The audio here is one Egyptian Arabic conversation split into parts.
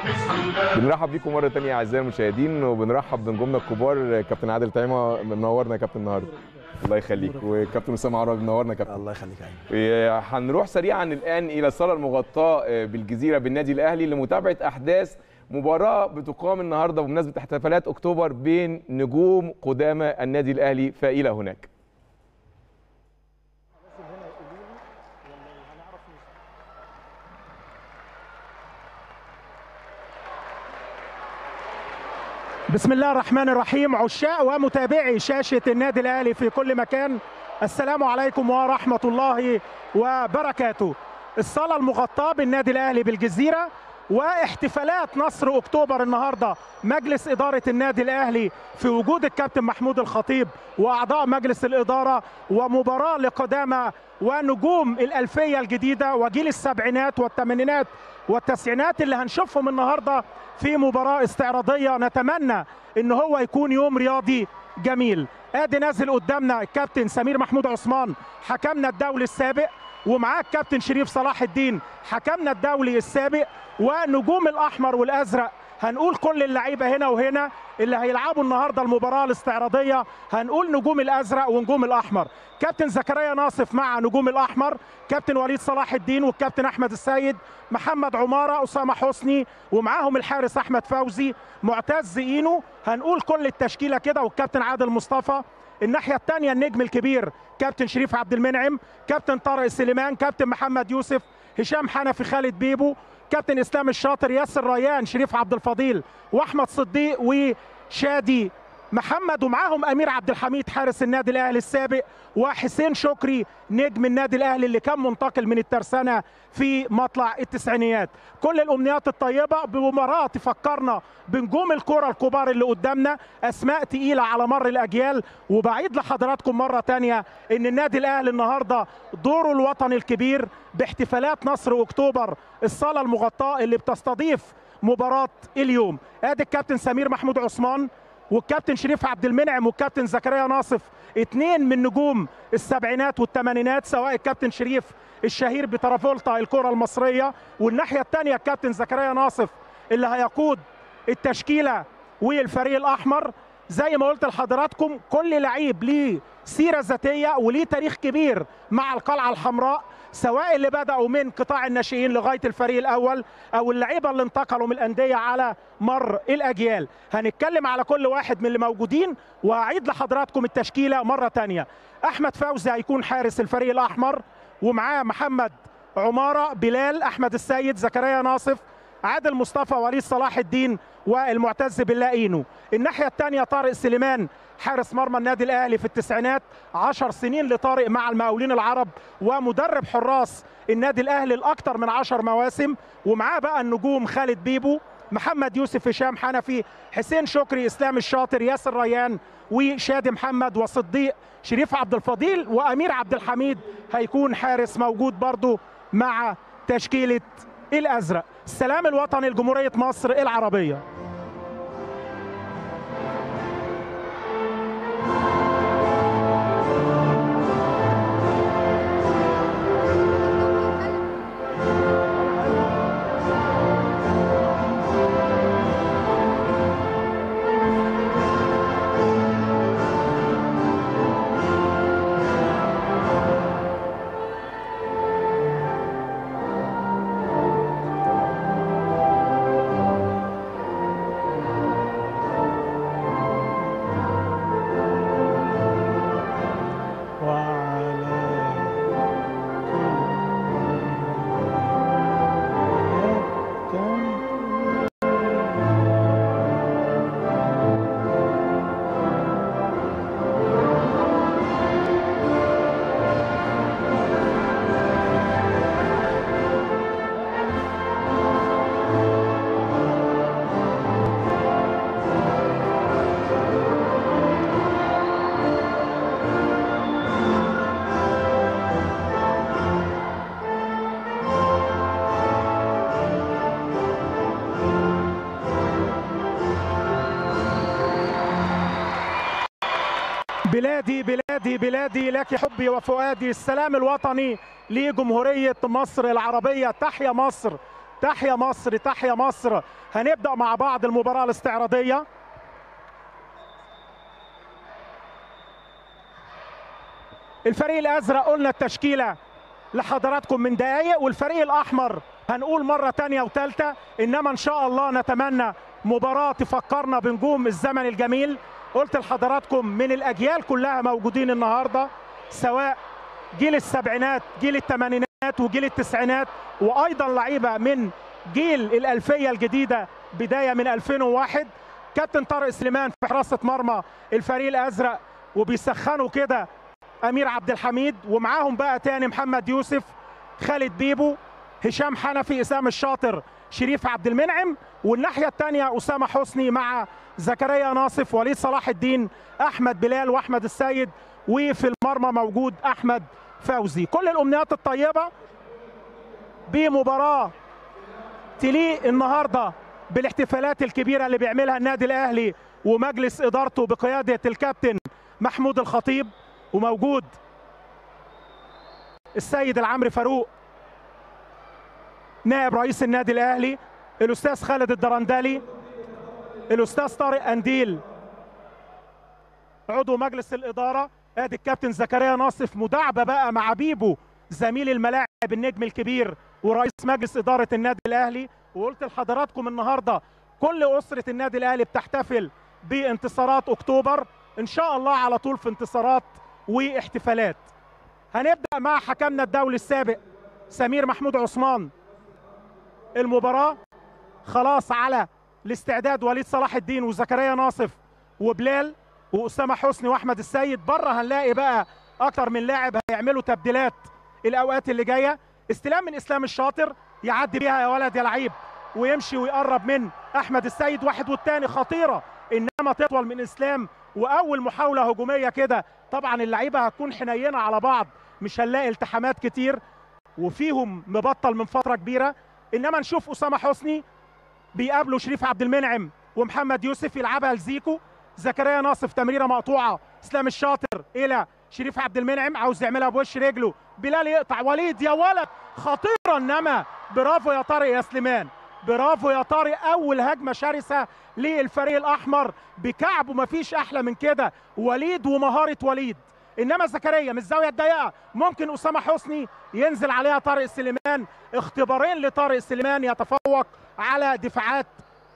بنرحب بيكم مره تانية اعزائي المشاهدين وبنرحب بنجومنا الكبار كابتن عادل طعيمه منورنا يا كابتن النهارده الله يخليك وكابتن اسامه عربي منورنا يا كابتن الله يخليك يا إيه، هنروح سريعا الان الى الصاله المغطاه آه، بالجزيره بالنادي الاهلي لمتابعه احداث مباراه بتقام النهارده بمناسبه احتفالات اكتوبر بين نجوم قدامى النادي الاهلي فالى هناك بسم الله الرحمن الرحيم عشاق ومتابعي شاشة النادي الأهلي في كل مكان السلام عليكم ورحمة الله وبركاته الصالة المغطاة بالنادي الأهلي بالجزيرة واحتفالات نصر أكتوبر النهاردة مجلس إدارة النادي الأهلي في وجود الكابتن محمود الخطيب وأعضاء مجلس الإدارة ومباراة لقدامى ونجوم الألفية الجديدة وجيل السبعينات والثمانينات والتسعينات اللي هنشوفهم النهارده في مباراه استعراضيه نتمنى ان هو يكون يوم رياضي جميل ادي نازل قدامنا الكابتن سمير محمود عثمان حكمنا الدولي السابق ومعاه الكابتن شريف صلاح الدين حكمنا الدولي السابق ونجوم الاحمر والازرق هنقول كل اللعيبه هنا وهنا اللي هيلعبوا النهارده المباراه الاستعراضيه هنقول نجوم الازرق ونجوم الاحمر كابتن زكريا ناصف مع نجوم الاحمر كابتن وليد صلاح الدين والكابتن احمد السيد محمد عماره اسامه حسني ومعاهم الحارس احمد فوزي معتز اينو هنقول كل التشكيله كده والكابتن عادل مصطفى الناحيه الثانيه النجم الكبير كابتن شريف عبد المنعم كابتن طارق سليمان كابتن محمد يوسف هشام حنفي خالد بيبو كابتن اسلام الشاطر ياسر ريان شريف عبد الفضيل واحمد صديق وشادي محمد ومعاهم امير عبد الحميد حارس النادي الاهلي السابق وحسين شكري نجم النادي الاهلي اللي كان منتقل من الترسانه في مطلع التسعينيات كل الامنيات الطيبه بمباراه تفكرنا بنجوم الكره الكبار اللي قدامنا اسماء تقيله على مر الاجيال وبعيد لحضراتكم مره تانية ان النادي الاهلي النهارده دوره الوطني الكبير باحتفالات نصر اكتوبر الصاله المغطاه اللي بتستضيف مباراه اليوم ادي الكابتن سمير محمود عثمان والكابتن شريف عبد المنعم والكابتن زكريا ناصف اثنين من نجوم السبعينات والثمانينات سواء الكابتن شريف الشهير بترافولتا الكره المصريه والناحيه الثانيه الكابتن زكريا ناصف اللي هيقود التشكيله والفريق الاحمر زي ما قلت لحضراتكم كل لعيب ليه سيره ذاتيه وليه تاريخ كبير مع القلعه الحمراء سواء اللي بداوا من قطاع الناشئين لغايه الفريق الاول او اللعيبه اللي انتقلوا من الانديه على مر الاجيال هنتكلم على كل واحد من اللي موجودين وهعيد لحضراتكم التشكيله مره تانية احمد فوزي هيكون حارس الفريق الاحمر ومعاه محمد عماره بلال احمد السيد زكريا ناصف عادل مصطفى وليد صلاح الدين والمعتز بالله اينو الناحيه الثانيه طارق سليمان حارس مرمى النادي الاهلي في التسعينات عشر سنين لطارق مع المقاولين العرب ومدرب حراس النادي الاهلي الاكثر من عشر مواسم ومعاه بقى النجوم خالد بيبو محمد يوسف هشام حنفي حسين شكري اسلام الشاطر ياسر ريان وشادي محمد وصديق شريف عبد الفضيل وامير عبد الحميد هيكون حارس موجود برضه مع تشكيله الازرق السلام الوطني لجمهوريه مصر العربيه بلادي بلادي بلادي لك حبي وفؤادي السلام الوطني لجمهورية مصر العربية تحيا مصر تحيا مصر تحيا مصر هنبدا مع بعض المباراه الاستعراضيه الفريق الازرق قلنا التشكيله لحضراتكم من دقايق والفريق الاحمر هنقول مره تانية وثالثه انما ان شاء الله نتمنى مباراه تفكرنا بنجوم الزمن الجميل قلت لحضراتكم من الاجيال كلها موجودين النهارده سواء جيل السبعينات جيل الثمانينات وجيل التسعينات وايضا لعيبه من جيل الالفيه الجديده بدايه من 2001 كابتن طارق سليمان في حراسه مرمى الفريق الازرق وبيسخنوا كده امير عبد الحميد ومعاهم بقى تاني محمد يوسف خالد بيبو هشام حنفي اسام الشاطر شريف عبد المنعم والناحيه الثانيه اسامه حسني مع زكريا ناصف وليد صلاح الدين احمد بلال واحمد السيد وفي المرمى موجود احمد فوزي كل الامنيات الطيبه بمباراه تليق النهارده بالاحتفالات الكبيره اللي بيعملها النادي الاهلي ومجلس ادارته بقياده الكابتن محمود الخطيب وموجود السيد العمري فاروق نائب رئيس النادي الاهلي الاستاذ خالد الدرندلي الاستاذ طارق انديل عضو مجلس الاداره ادي الكابتن زكريا ناصف مداعبه بقى مع بيبو زميل الملاعب النجم الكبير ورئيس مجلس اداره النادي الاهلي وقلت لحضراتكم النهارده كل اسره النادي الاهلي بتحتفل بانتصارات اكتوبر ان شاء الله على طول في انتصارات واحتفالات هنبدا مع حكمنا الدولي السابق سمير محمود عثمان المباراه خلاص على الاستعداد وليد صلاح الدين وزكريا ناصف وبلال واسامه حسني واحمد السيد بره هنلاقي بقى اكتر من لاعب هيعملوا تبديلات الاوقات اللي جايه استلام من اسلام الشاطر يعدي بيها يا ولد يا لعيب ويمشي ويقرب من احمد السيد واحد والتاني خطيره انما تطول من اسلام واول محاوله هجوميه كده طبعا اللعيبه هتكون حنينه على بعض مش هنلاقي التحامات كتير وفيهم مبطل من فتره كبيره انما نشوف اسامه حسني بيقابله شريف عبد المنعم ومحمد يوسف يلعبها لزيكو زكريا ناصف تمريره مقطوعه اسلام الشاطر الى شريف عبد المنعم عاوز يعملها بوش رجله بلال يقطع وليد يا ولد خطيره انما برافو يا طارق يا سليمان برافو يا طارق اول هجمه شرسه للفريق الاحمر بكعبه مفيش احلى من كده وليد ومهاره وليد انما زكريا من الزاويه الضيقه ممكن اسامه حسني ينزل عليها طارق سليمان اختبارين لطارق سليمان يتفوق على دفاعات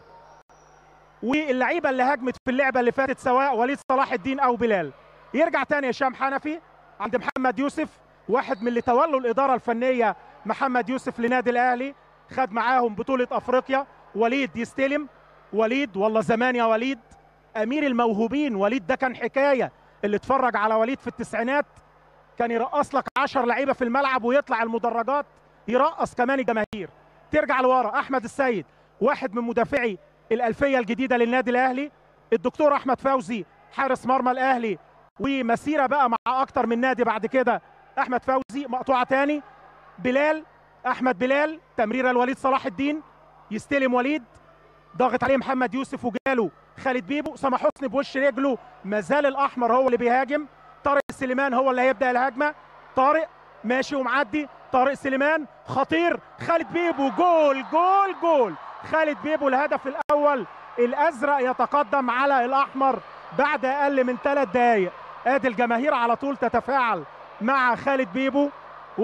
واللعيبه اللي هجمت في اللعبه اللي فاتت سواء وليد صلاح الدين او بلال يرجع تاني هشام حنفي عند محمد يوسف واحد من اللي تولوا الاداره الفنيه محمد يوسف لنادي الاهلي خد معاهم بطوله افريقيا وليد يستلم وليد والله زمان يا وليد امير الموهوبين وليد ده كان حكايه اللي اتفرج على وليد في التسعينات كان يرقص لك 10 لعيبه في الملعب ويطلع المدرجات يرقص كمان الجماهير ترجع لورا احمد السيد واحد من مدافعي الالفيه الجديده للنادي الاهلي الدكتور احمد فوزي حارس مرمى الاهلي ومسيره بقى مع اكتر من نادي بعد كده احمد فوزي مقطوعه تاني بلال احمد بلال تمريره لوليد صلاح الدين يستلم وليد ضاغط عليه محمد يوسف وجاله خالد بيبو اسامه حسني بوش رجله ما زال الاحمر هو اللي بيهاجم طارق سليمان هو اللي هيبدا الهجمه طارق ماشي ومعدي طارق سليمان خطير خالد بيبو جول جول جول خالد بيبو الهدف الاول الازرق يتقدم على الاحمر بعد اقل من ثلاث دقائق ادي الجماهير على طول تتفاعل مع خالد بيبو 1-0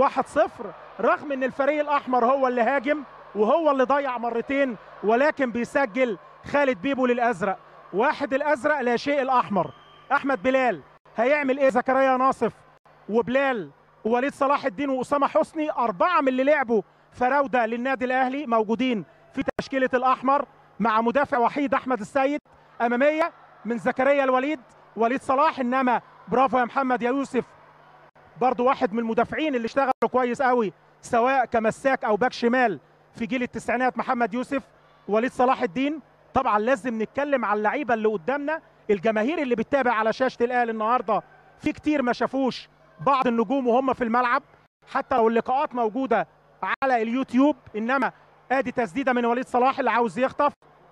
رغم ان الفريق الاحمر هو اللي هاجم وهو اللي ضيع مرتين ولكن بيسجل خالد بيبو للازرق واحد الازرق لا شيء الاحمر احمد بلال هيعمل ايه زكريا ناصف وبلال ووليد صلاح الدين واسامه حسني اربعه من اللي لعبوا فراوده للنادي الاهلي موجودين في تشكيله الاحمر مع مدافع وحيد احمد السيد اماميه من زكريا الوليد وليد صلاح انما برافو يا محمد يا يوسف برضو واحد من المدافعين اللي اشتغلوا كويس قوي سواء كمساك او باك شمال في جيل التسعينات محمد يوسف وليد صلاح الدين طبعا لازم نتكلم على اللعيبه اللي قدامنا الجماهير اللي بتتابع على شاشه الاهلي النهارده في كتير ما شافوش بعض النجوم وهم في الملعب حتى لو اللقاءات موجوده على اليوتيوب انما ادي تسديده من وليد صلاح اللي عاوز يخطف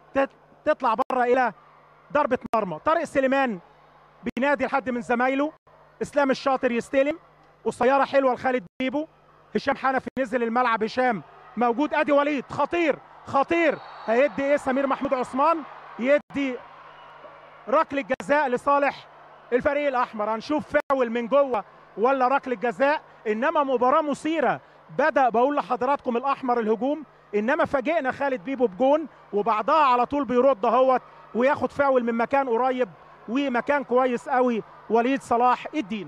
تطلع بره الى ضربه مرمى طارق سليمان بينادي لحد من زمايله اسلام الشاطر يستلم قصيره حلوه لخالد بيبو هشام حنفي نزل الملعب هشام موجود ادي وليد خطير خطير هيدي ايه سمير محمود عثمان يدي ركله جزاء لصالح الفريق الاحمر هنشوف فاول من جوه ولا ركله جزاء انما مباراه مثيره بدا بقول لحضراتكم الاحمر الهجوم انما فاجئنا خالد بيبو بجون وبعدها على طول بيرد اهوت وياخد فاول من مكان قريب ومكان كويس قوي وليد صلاح الدين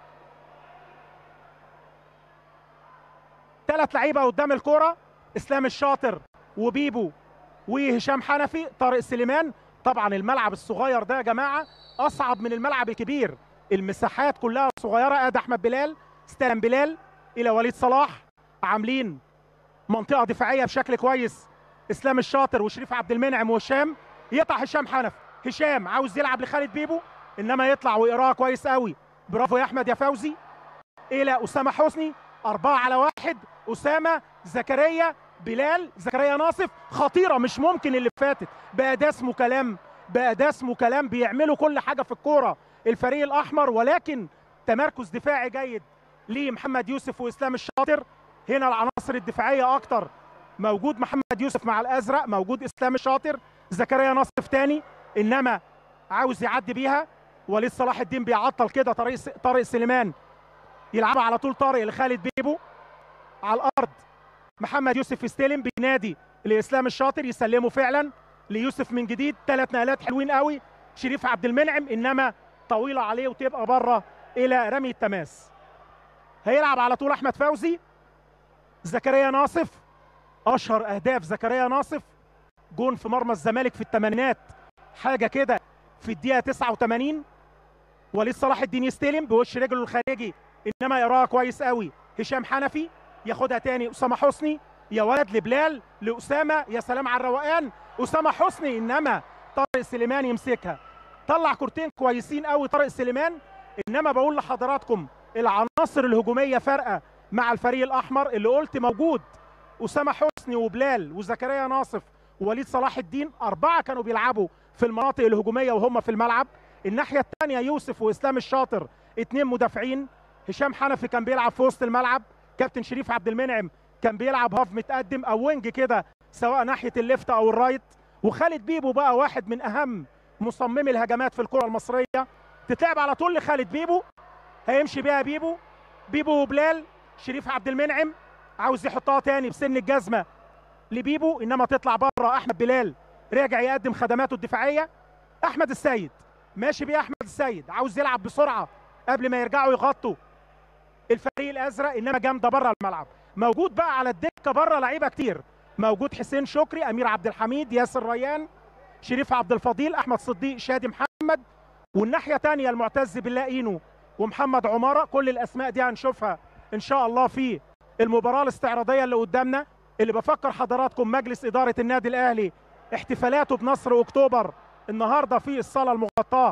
ثلاث لعيبه قدام الكوره اسلام الشاطر وبيبو وهشام حنفي طارق سليمان طبعا الملعب الصغير ده يا جماعه اصعب من الملعب الكبير المساحات كلها صغيره ادي احمد بلال استلم بلال الى وليد صلاح عاملين منطقه دفاعيه بشكل كويس اسلام الشاطر وشريف عبد المنعم وهشام يقطع هشام حنفي هشام عاوز يلعب لخالد بيبو انما يطلع ويقراها كويس قوي برافو يا احمد يا فوزي الى اسامه حسني أربعة على واحد أسامة زكريا بلال زكريا ناصف خطيرة مش ممكن اللي فاتت بقى ده اسمه كلام بقى ده اسمه كلام بيعملوا كل حاجة في الكورة الفريق الأحمر ولكن تمركز دفاعي جيد لمحمد يوسف وإسلام الشاطر هنا العناصر الدفاعية أكتر موجود محمد يوسف مع الأزرق موجود إسلام الشاطر زكريا ناصف تاني إنما عاوز يعدي بيها وليد صلاح الدين بيعطل كده طريق طارق سليمان يلعبها على طول طارق لخالد بيبو على الارض محمد يوسف يستلم بينادي لاسلام الشاطر يسلمه فعلا ليوسف من جديد ثلاث نقلات حلوين قوي شريف عبد المنعم انما طويله عليه وتبقى بره الى رمي التماس هيلعب على طول احمد فوزي زكريا ناصف اشهر اهداف زكريا ناصف جون في مرمى الزمالك في الثمانينات حاجه كده في الدقيقه 89 وليد صلاح الدين يستلم بوش رجله الخارجي انما يراها كويس قوي هشام حنفي ياخدها تاني اسامه حسني يا ولد لبلال لاسامه يا سلام على الروقان اسامه حسني انما طارق سليمان يمسكها طلع كورتين كويسين قوي طارق سليمان انما بقول لحضراتكم العناصر الهجوميه فارقه مع الفريق الاحمر اللي قلت موجود اسامه حسني وبلال وزكريا ناصف ووليد صلاح الدين اربعه كانوا بيلعبوا في المناطق الهجوميه وهم في الملعب الناحيه الثانيه يوسف واسلام الشاطر اثنين مدافعين هشام حنفي كان بيلعب في وسط الملعب كابتن شريف عبد المنعم كان بيلعب هاف متقدم او وينج كده سواء ناحيه الليفت او الرايت وخالد بيبو بقى واحد من اهم مصممي الهجمات في الكره المصريه تتلعب على طول لخالد بيبو هيمشي بيها بيبو بيبو وبلال شريف عبد المنعم عاوز يحطها تاني بسن الجزمه لبيبو انما تطلع بره احمد بلال راجع يقدم خدماته الدفاعيه احمد السيد ماشي بيه احمد السيد عاوز يلعب بسرعه قبل ما يرجعوا يغطوا الفريق الازرق انما جامده بره الملعب موجود بقى على الدكه بره لعيبه كتير موجود حسين شكري امير عبد الحميد ياسر ريان شريف عبد الفضيل احمد صديق شادي محمد والناحيه تانية المعتز بالله اينو ومحمد عماره كل الاسماء دي هنشوفها ان شاء الله في المباراه الاستعراضيه اللي قدامنا اللي بفكر حضراتكم مجلس اداره النادي الاهلي احتفالاته بنصر اكتوبر النهارده في الصاله المغطاه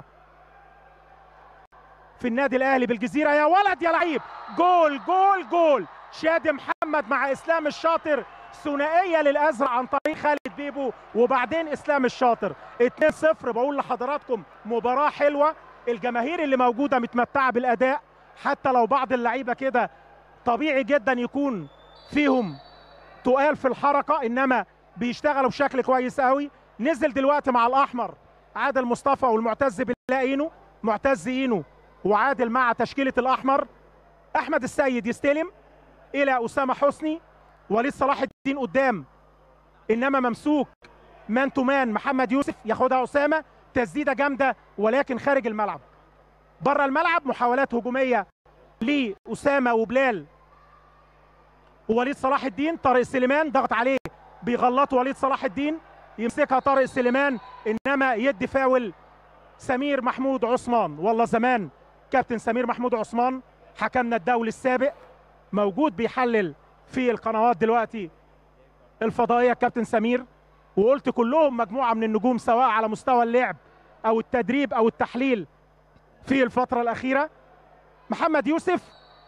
في النادي الاهلي بالجزيره يا ولد يا لعيب جول جول جول شادي محمد مع اسلام الشاطر ثنائيه للازرق عن طريق خالد بيبو وبعدين اسلام الشاطر 2-0 بقول لحضراتكم مباراه حلوه الجماهير اللي موجوده متمتعه بالاداء حتى لو بعض اللعيبه كده طبيعي جدا يكون فيهم تقال في الحركه انما بيشتغلوا بشكل كويس قوي نزل دلوقتي مع الاحمر عادل مصطفى والمعتز بالله اينو معتز اينو وعادل مع تشكيله الاحمر احمد السيد يستلم الى اسامه حسني وليد صلاح الدين قدام انما ممسوك مان تو مان محمد يوسف ياخدها اسامه تسديده جامده ولكن خارج الملعب بره الملعب محاولات هجوميه لاسامه وبلال ووليد صلاح الدين طارق سليمان ضغط عليه بيغلط وليد صلاح الدين يمسكها طارق سليمان انما يدي فاول سمير محمود عثمان والله زمان كابتن سمير محمود عثمان حكمنا الدولي السابق موجود بيحلل في القنوات دلوقتي الفضائيه كابتن سمير وقلت كلهم مجموعه من النجوم سواء على مستوى اللعب او التدريب او التحليل في الفتره الاخيره محمد يوسف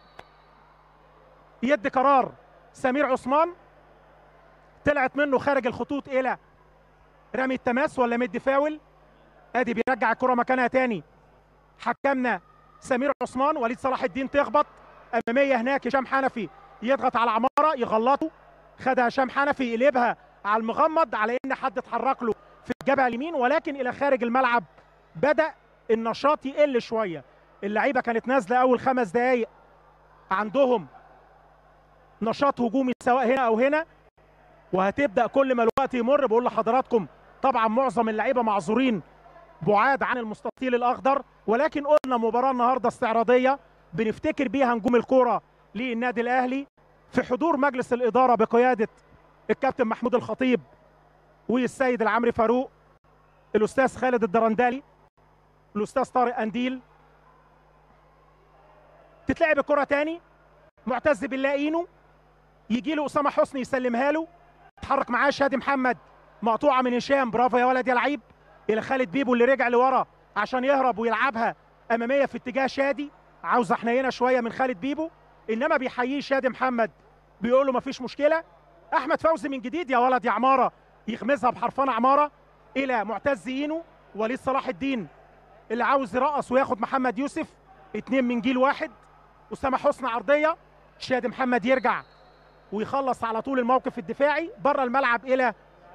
يد قرار سمير عثمان طلعت منه خارج الخطوط الى رمي التماس ولا مدي فاول ادي بيرجع الكره مكانها تاني حكمنا سمير عثمان وليد صلاح الدين تخبط اماميه هناك هشام حنفي يضغط على عماره يغلطه خدها هشام حنفي يقلبها على المغمض على ان حد اتحرك له في الجبهه اليمين ولكن الى خارج الملعب بدا النشاط يقل شويه اللعيبه كانت نازله اول خمس دقائق عندهم نشاط هجومي سواء هنا او هنا وهتبدا كل ما الوقت يمر بقول لحضراتكم طبعا معظم اللعيبه معذورين بعاد عن المستطيل الاخضر ولكن قلنا مباراه النهارده استعراضيه بنفتكر بيها نجوم الكوره للنادي الاهلي في حضور مجلس الاداره بقياده الكابتن محمود الخطيب والسيد العمري فاروق الاستاذ خالد الدرندالي الاستاذ طارق انديل تتلعب الكره تاني معتز بالله اينو يجي له اسامه حسني يسلمها له يتحرك معاه شادي محمد مقطوعه من هشام برافو يا ولد يا لعيب الى خالد بيبو اللي رجع لورا عشان يهرب ويلعبها اماميه في اتجاه شادي عاوزه حنينه شويه من خالد بيبو انما بيحييه شادي محمد بيقول له مفيش مشكله احمد فوزي من جديد يا ولد يا عماره يغمزها بحرفان عماره الى معتز اينو وليد صلاح الدين اللي عاوز يرقص وياخد محمد يوسف اتنين من جيل واحد اسامه حسني عرضيه شادي محمد يرجع ويخلص على طول الموقف الدفاعي بره الملعب الى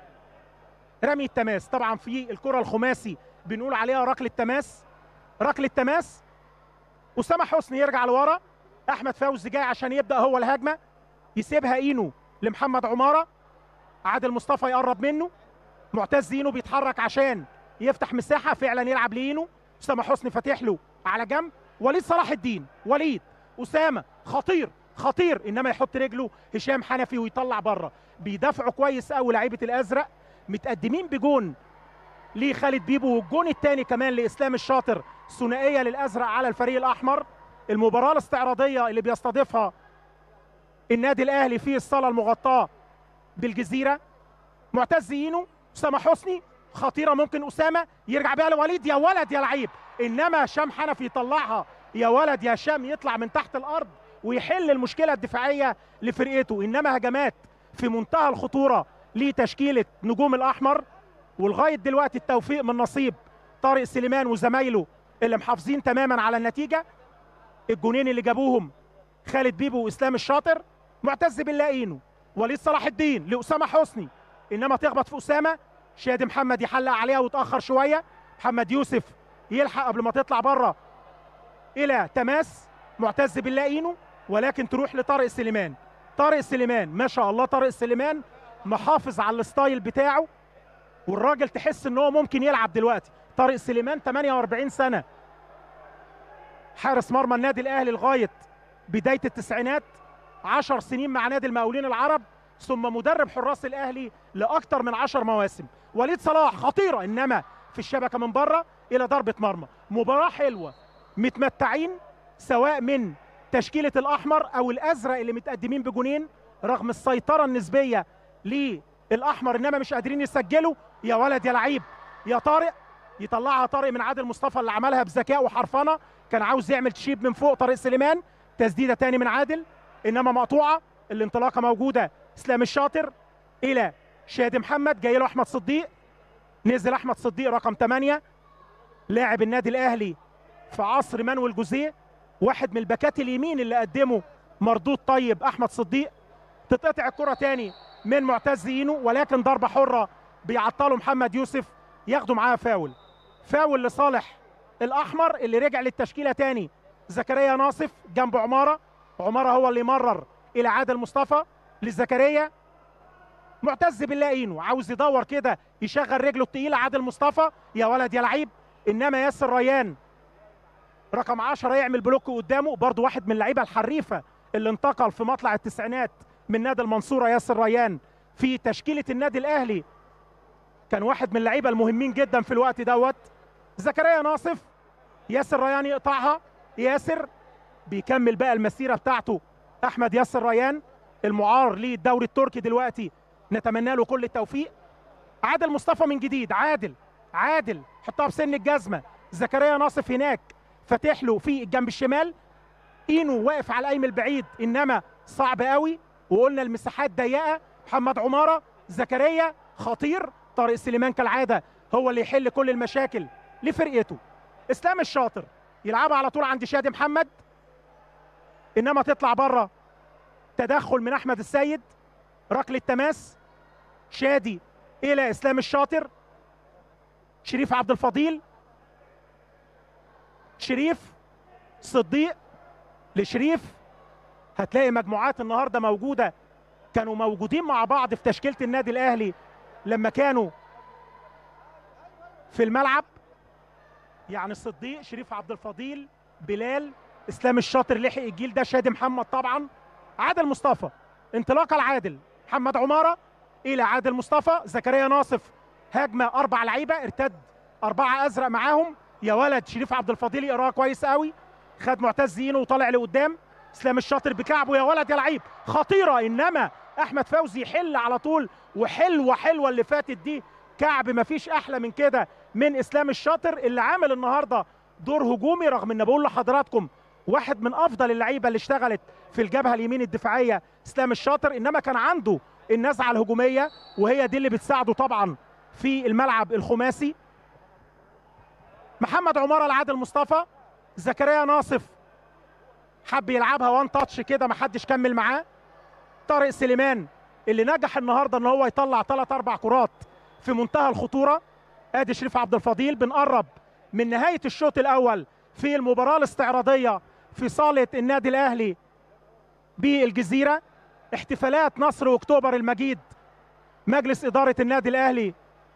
رمي التماس طبعا في الكره الخماسي بنقول عليها ركله تماس ركله تماس اسامه حسني يرجع لورا احمد فوزي جاي عشان يبدا هو الهجمه يسيبها اينو لمحمد عماره عادل مصطفى يقرب منه معتز اينو بيتحرك عشان يفتح مساحه فعلا يلعب لاينو اسامه حسني فاتح له على جنب وليد صلاح الدين وليد اسامه خطير خطير انما يحط رجله هشام حنفي ويطلع بره بيدافعوا كويس قوي لعيبه الازرق متقدمين بجون لخالد بيبو والجون الثاني كمان لاسلام الشاطر ثنائيه للازرق على الفريق الاحمر المباراه الاستعراضيه اللي بيستضيفها النادي الاهلي في الصاله المغطاه بالجزيره معتز اينو اسامه حسني خطيره ممكن اسامه يرجع بيها لوليد يا ولد يا لعيب انما هشام حنفي يطلعها يا ولد يا هشام يطلع من تحت الارض ويحل المشكله الدفاعيه لفرقته انما هجمات في منتهى الخطوره لتشكيله نجوم الاحمر ولغايه دلوقتي التوفيق من نصيب طارق سليمان وزمايله اللي محافظين تماما على النتيجه الجونين اللي جابوهم خالد بيبو واسلام الشاطر معتز بالله اينو وليد صلاح الدين لاسامه حسني انما تخبط في اسامه شادي محمد يحلق عليها وتاخر شويه محمد يوسف يلحق قبل ما تطلع بره الى تماس معتز بالله اينو ولكن تروح لطارق سليمان طارق سليمان ما شاء الله طارق سليمان محافظ على الستايل بتاعه والراجل تحس ان هو ممكن يلعب دلوقتي طارق سليمان 48 سنه حارس مرمى النادي الاهلي لغايه بدايه التسعينات 10 سنين مع نادي المقاولين العرب ثم مدرب حراس الاهلي لاكثر من 10 مواسم وليد صلاح خطيره انما في الشبكه من بره الى ضربه مرمى مباراه حلوه متمتعين سواء من تشكيله الاحمر او الازرق اللي متقدمين بجونين رغم السيطره النسبيه للاحمر انما مش قادرين يسجلوا يا ولد يا لعيب يا طارق يطلعها طارق من عادل مصطفى اللي عملها بذكاء وحرفنه كان عاوز يعمل تشيب من فوق طارق سليمان تسديده تاني من عادل انما مقطوعه الانطلاقه موجوده اسلام الشاطر الى شادي محمد جاي له احمد صديق نزل احمد صديق رقم 8 لاعب النادي الاهلي في عصر مانويل جوزيه واحد من الباكات اليمين اللي قدمه مردود طيب احمد صديق تتقطع الكره تاني من معتز اينو ولكن ضربه حره بيعطله محمد يوسف ياخدوا معاه فاول فاول لصالح الاحمر اللي رجع للتشكيله تاني زكريا ناصف جنب عماره عماره هو اللي مرر الى عادل مصطفى لزكريا معتز بالله اينو عاوز يدور كده يشغل رجله التقيله عادل مصطفى يا ولد يا لعيب انما ياسر ريان رقم 10 يعمل بلوك قدامه برضه واحد من اللعيبه الحريفه اللي انتقل في مطلع التسعينات من نادي المنصوره ياسر ريان في تشكيله النادي الاهلي كان واحد من اللعيبه المهمين جدا في الوقت دوت زكريا ناصف ياسر ريان يقطعها ياسر بيكمل بقى المسيره بتاعته احمد ياسر ريان المعار للدوري التركي دلوقتي نتمنى له كل التوفيق عادل مصطفى من جديد عادل عادل حطها بسن الجزمه زكريا ناصف هناك فاتح له في الجنب الشمال اينو واقف على القايم البعيد انما صعب قوي وقلنا المساحات ضيقه محمد عماره زكريا خطير طارق سليمان كالعاده هو اللي يحل كل المشاكل لفرقته اسلام الشاطر يلعبها على طول عند شادي محمد انما تطلع بره تدخل من احمد السيد ركله تماس شادي الى اسلام الشاطر شريف عبد الفضيل شريف صديق لشريف هتلاقي مجموعات النهارده موجوده كانوا موجودين مع بعض في تشكيله النادي الاهلي لما كانوا في الملعب يعني الصديق شريف عبد الفضيل بلال اسلام الشاطر لحق الجيل ده شادي محمد طبعا عادل مصطفى انطلاقه لعادل محمد عماره الى عادل مصطفى زكريا ناصف هجمه اربع لعيبه ارتد اربعه ازرق معاهم يا ولد شريف عبد الفضيل يقراها كويس قوي خد معتز اينو وطالع لقدام اسلام الشاطر بكعبه يا ولد يا لعيب خطيره انما احمد فوزي يحل على طول وحلوه حلوه اللي فاتت دي كعب مفيش احلى من كده من اسلام الشاطر اللي عامل النهارده دور هجومي رغم ان بقول لحضراتكم واحد من افضل اللعيبه اللي اشتغلت في الجبهه اليمين الدفاعيه اسلام الشاطر انما كان عنده النزعه الهجوميه وهي دي اللي بتساعده طبعا في الملعب الخماسي محمد عماره لعادل مصطفى زكريا ناصف حب يلعبها وان تاتش كده ما حدش كمل معاه طارق سليمان اللي نجح النهارده ان هو يطلع ثلاث اربع كرات في منتهى الخطوره ادي شريف عبد الفضيل بنقرب من نهايه الشوط الاول في المباراه الاستعراضيه في صاله النادي الاهلي بالجزيره احتفالات نصر اكتوبر المجيد مجلس اداره النادي الاهلي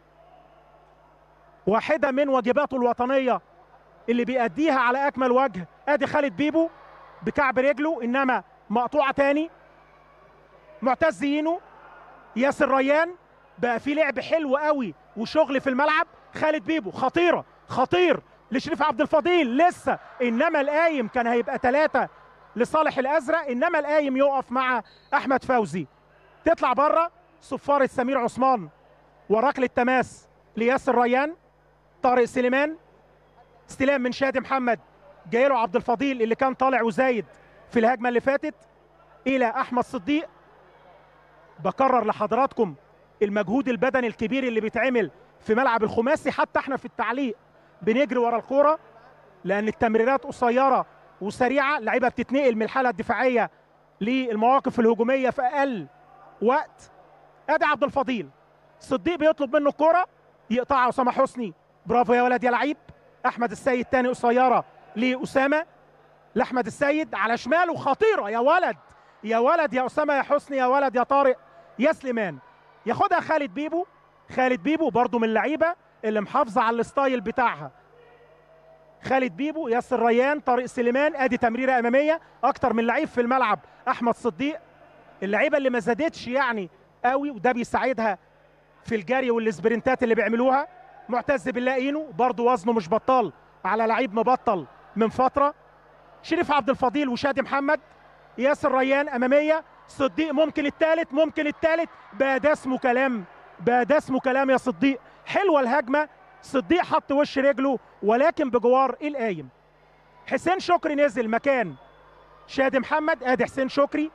واحده من واجباته الوطنيه اللي بيأديها على اكمل وجه ادي خالد بيبو بكعب رجله انما مقطوعه تاني معتز اينو ياسر ريان بقى في لعب حلو قوي وشغل في الملعب خالد بيبو خطيره خطير لشريف عبد الفضيل لسه انما القايم كان هيبقى ثلاثه لصالح الازرق انما القايم يقف مع احمد فوزي تطلع بره صفاره سمير عثمان وركله تماس لياسر ريان طارق سليمان استلام من شادي محمد جاي له عبد الفضيل اللي كان طالع وزايد في الهجمه اللي فاتت الى احمد صديق بكرر لحضراتكم المجهود البدني الكبير اللي بيتعمل في ملعب الخماسي حتى احنا في التعليق بنجري ورا الكوره لان التمريرات قصيره وسريعه اللعيبه بتتنقل من الحاله الدفاعيه للمواقف الهجوميه في اقل وقت ادي عبد الفضيل صديق بيطلب منه الكوره يقطعها اسامه حسني برافو يا ولد يا لعيب احمد السيد تاني قصيره لاسامه لاحمد السيد على شماله خطيره يا ولد يا ولد يا اسامه يا حسني يا ولد يا طارق يا سليمان ياخدها خالد بيبو خالد بيبو برضو من اللعيبه اللي محافظه على الستايل بتاعها خالد بيبو ياسر ريان طارق سليمان ادي تمريره اماميه اكتر من لعيب في الملعب احمد صديق اللعيبه اللي ما زادتش يعني قوي وده بيساعدها في الجري والسبرنتات اللي بيعملوها معتز بالله اينو برضو وزنه مش بطال على لعيب مبطل من فتره شريف عبد الفضيل وشادي محمد ياسر ريان اماميه صديق ممكن الثالث ممكن الثالث بقى ده اسمه كلام بقى ده اسمه كلام يا صديق حلوه الهجمه صديق حط وش رجله ولكن بجوار القايم حسين شكري نزل مكان شادي محمد ادي حسين شكري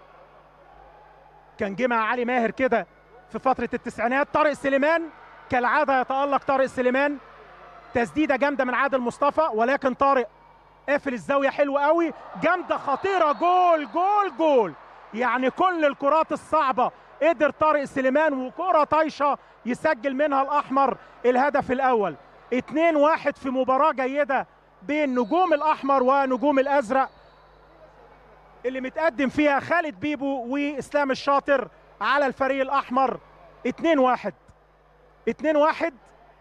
كان جه مع علي ماهر كده في فتره التسعينات طارق سليمان كالعاده يتالق طارق سليمان تسديده جامده من عادل مصطفى ولكن طارق قافل الزاويه حلوه قوي جامده خطيره جول جول جول يعني كل الكرات الصعبه قدر طارق سليمان وكره طايشه يسجل منها الاحمر الهدف الاول 2 1 في مباراه جيده بين نجوم الاحمر ونجوم الازرق اللي متقدم فيها خالد بيبو واسلام الشاطر على الفريق الاحمر 2 1 2 1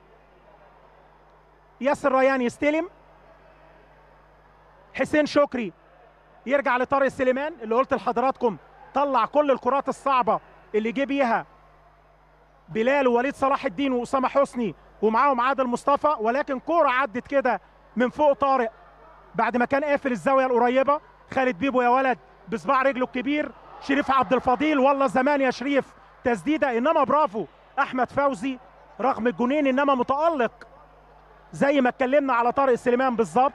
ياسر ريان يستلم حسين شكري يرجع لطارق سليمان اللي قلت لحضراتكم طلع كل الكرات الصعبه اللي جه بيها بلال ووليد صلاح الدين واسامه حسني ومعاهم عادل مصطفى ولكن كوره عدت كده من فوق طارق بعد ما كان قافل الزاويه القريبه خالد بيبو يا ولد بصباع رجله الكبير شريف عبد الفضيل والله زمان يا شريف تسديده انما برافو احمد فوزي رغم الجونين انما متالق زي ما اتكلمنا على طارق سليمان بالظبط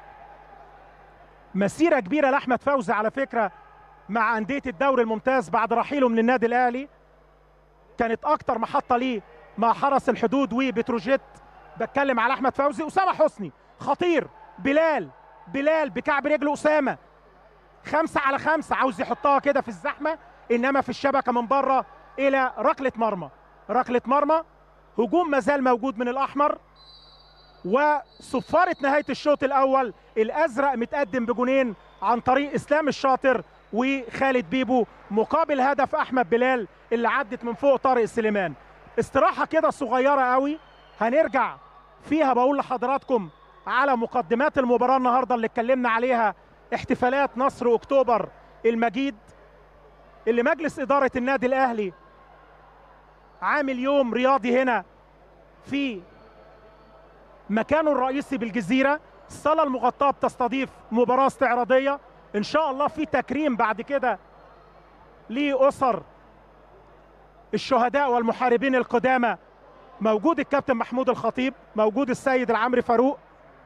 مسيره كبيره لاحمد فوزي على فكره مع انديه الدوري الممتاز بعد رحيله من النادي الاهلي كانت اكتر محطه ليه مع حرس الحدود وبتروجيت بتكلم على احمد فوزي اسامه حسني خطير بلال بلال بكعب رجله اسامه خمسة على خمسة عاوز يحطها كده في الزحمة انما في الشبكه من بره الى ركله مرمى ركله مرمى هجوم مازال موجود من الاحمر وصفاره نهايه الشوط الاول الازرق متقدم بجونين عن طريق اسلام الشاطر وخالد بيبو مقابل هدف احمد بلال اللي عدت من فوق طارق سليمان استراحه كده صغيره قوي هنرجع فيها بقول لحضراتكم على مقدمات المباراه النهارده اللي اتكلمنا عليها احتفالات نصر اكتوبر المجيد اللي مجلس اداره النادي الاهلي عامل يوم رياضي هنا في مكانه الرئيسي بالجزيره الصاله المغطاه بتستضيف مباراه استعراضيه ان شاء الله في تكريم بعد كده لاسر الشهداء والمحاربين القدامى موجود الكابتن محمود الخطيب موجود السيد العمري فاروق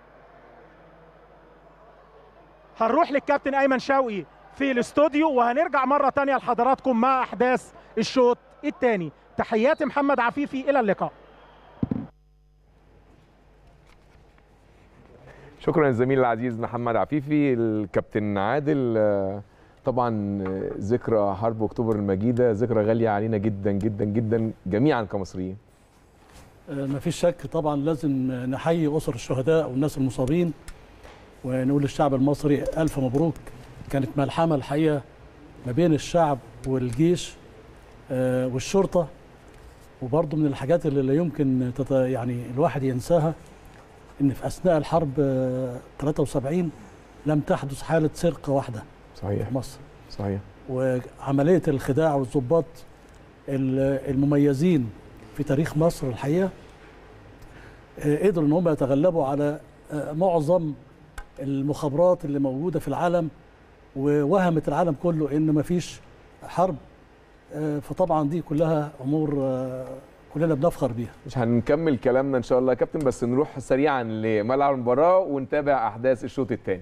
هنروح للكابتن ايمن شوقي في الاستوديو وهنرجع مره تانية لحضراتكم مع احداث الشوط الثاني تحياتي محمد عفيفي الى اللقاء شكرا للزميل العزيز محمد عفيفي الكابتن عادل آه، طبعا آه، ذكرى حرب اكتوبر المجيده ذكرى غاليه علينا جدا جدا جدا جميعا كمصريين ما فيش شك طبعا لازم نحيي اسر الشهداء والناس المصابين ونقول للشعب المصري الف مبروك كانت ملحمه الحقيقه ما بين الشعب والجيش آه، والشرطه وبرضه من الحاجات اللي لا يمكن تت... يعني الواحد ينساها ان في اثناء الحرب آه، 73 لم تحدث حاله سرقه واحده صحيح في مصر صحيح وعمليه الخداع والضباط ال- المميزين في تاريخ مصر الحقيقه آه، قدروا ان هم يتغلبوا على آه، معظم المخابرات اللي موجوده في العالم ووهمت العالم كله ان مفيش حرب آه، فطبعا دي كلها امور آه، كلنا بنفخر بيها مش هنكمل كلامنا ان شاء الله يا كابتن بس نروح سريعا لملعب المباراه ونتابع احداث الشوط الثاني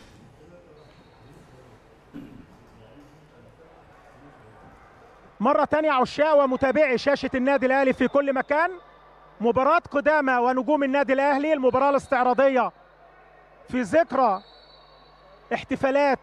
مرة تانية عشاق ومتابعي شاشة النادي الأهلي في كل مكان مباراة قدامى ونجوم النادي الأهلي المباراة الاستعراضية في ذكرى احتفالات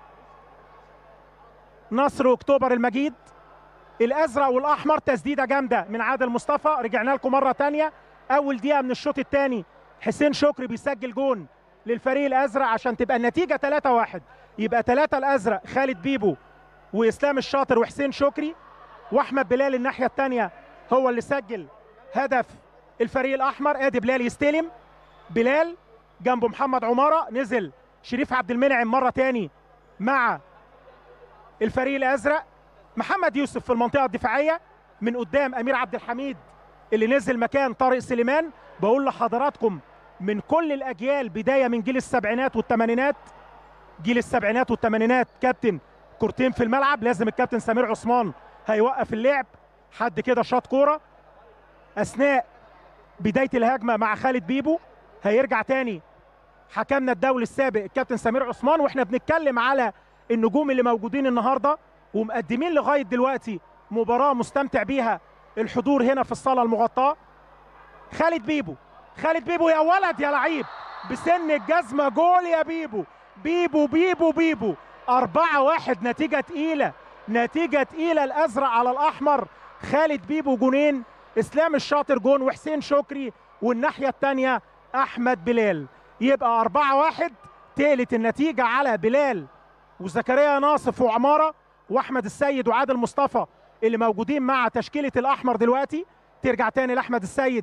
نصر أكتوبر المجيد الأزرق والأحمر تسديدة جامدة من عادل مصطفى رجعنا لكم مرة تانية أول دقيقة من الشوط الثاني حسين شكري بيسجل جون للفريق الأزرق عشان تبقى النتيجة 3-1 يبقى 3 الأزرق خالد بيبو واسلام الشاطر وحسين شكري واحمد بلال الناحيه الثانيه هو اللي سجل هدف الفريق الاحمر ادي بلال يستلم بلال جنبه محمد عماره نزل شريف عبد المنعم مره تاني مع الفريق الازرق محمد يوسف في المنطقه الدفاعيه من قدام امير عبد الحميد اللي نزل مكان طارق سليمان بقول لحضراتكم من كل الاجيال بدايه من جيل السبعينات والثمانينات جيل السبعينات والثمانينات كابتن كورتين في الملعب لازم الكابتن سمير عثمان هيوقف اللعب حد كده شاط كوره اثناء بدايه الهجمه مع خالد بيبو هيرجع تاني حكمنا الدولي السابق الكابتن سمير عثمان واحنا بنتكلم على النجوم اللي موجودين النهارده ومقدمين لغايه دلوقتي مباراه مستمتع بيها الحضور هنا في الصاله المغطاه خالد بيبو خالد بيبو يا ولد يا لعيب بسن الجزمه جول يا بيبو بيبو بيبو بيبو أربعة واحد نتيجة تقيلة نتيجة تقيلة الأزرق على الأحمر خالد بيبو جونين إسلام الشاطر جون وحسين شكري والناحية التانية أحمد بلال يبقى أربعة واحد تقلت النتيجة على بلال وزكريا ناصف وعمارة وأحمد السيد وعادل مصطفى اللي موجودين مع تشكيلة الأحمر دلوقتي ترجع تاني لأحمد السيد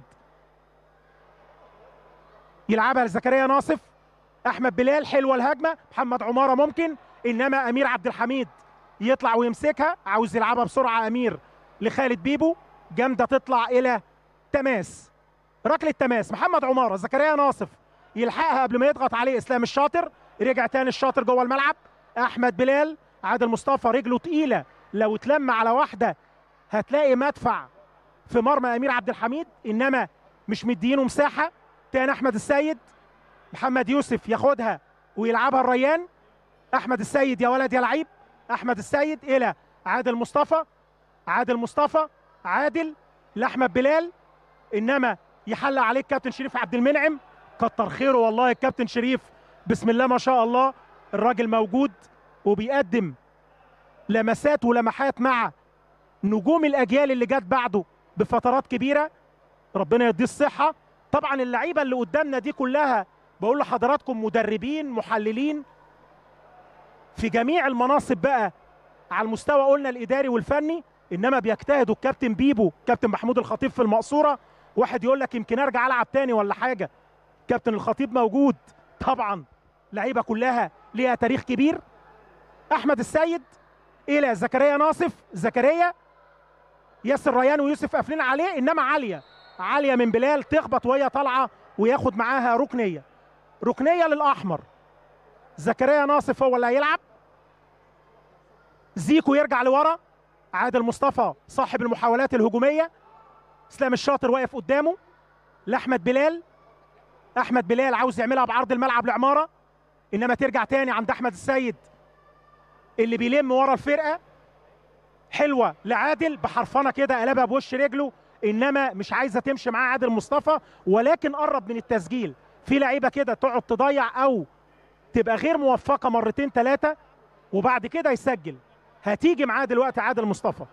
يلعبها لزكريا ناصف احمد بلال حلوه الهجمه محمد عماره ممكن انما امير عبد الحميد يطلع ويمسكها عاوز يلعبها بسرعه امير لخالد بيبو جامده تطلع الى تماس ركله تماس محمد عماره زكريا ناصف يلحقها قبل ما يضغط عليه اسلام الشاطر رجع تاني الشاطر جوه الملعب احمد بلال عادل مصطفى رجله تقيله لو اتلم على واحده هتلاقي مدفع في مرمى امير عبد الحميد انما مش مدينه مساحه تاني احمد السيد محمد يوسف ياخدها ويلعبها الريان احمد السيد يا ولد يا لعيب احمد السيد الى عادل مصطفى عادل مصطفى عادل لاحمد بلال انما يحلى عليه الكابتن شريف عبد المنعم كتر خيره والله الكابتن شريف بسم الله ما شاء الله الراجل موجود وبيقدم لمسات ولمحات مع نجوم الاجيال اللي جت بعده بفترات كبيره ربنا يديه الصحه طبعا اللعيبه اللي قدامنا دي كلها بقول لحضراتكم مدربين محللين في جميع المناصب بقى على المستوى قلنا الاداري والفني انما بيجتهدوا الكابتن بيبو كابتن محمود الخطيب في المقصوره واحد يقول لك يمكن ارجع العب تاني ولا حاجه كابتن الخطيب موجود طبعا لعيبه كلها ليها تاريخ كبير احمد السيد الى زكريا ناصف زكريا ياسر ريان ويوسف قافلين عليه انما عاليه عاليه من بلال تخبط وهي طالعه وياخد معاها ركنيه ركنيه للاحمر زكريا ناصف هو اللي هيلعب زيكو يرجع لورا عادل مصطفى صاحب المحاولات الهجوميه اسلام الشاطر واقف قدامه لاحمد بلال احمد بلال عاوز يعملها بعرض الملعب لعماره انما ترجع تاني عند احمد السيد اللي بيلم ورا الفرقه حلوه لعادل بحرفنه كده قلبها بوش رجله انما مش عايزه تمشي معاه عادل مصطفى ولكن قرب من التسجيل في لعيبه كده تقعد تضيع او تبقى غير موفقه مرتين ثلاثه وبعد كده يسجل هتيجي معاه دلوقتي عادل مصطفى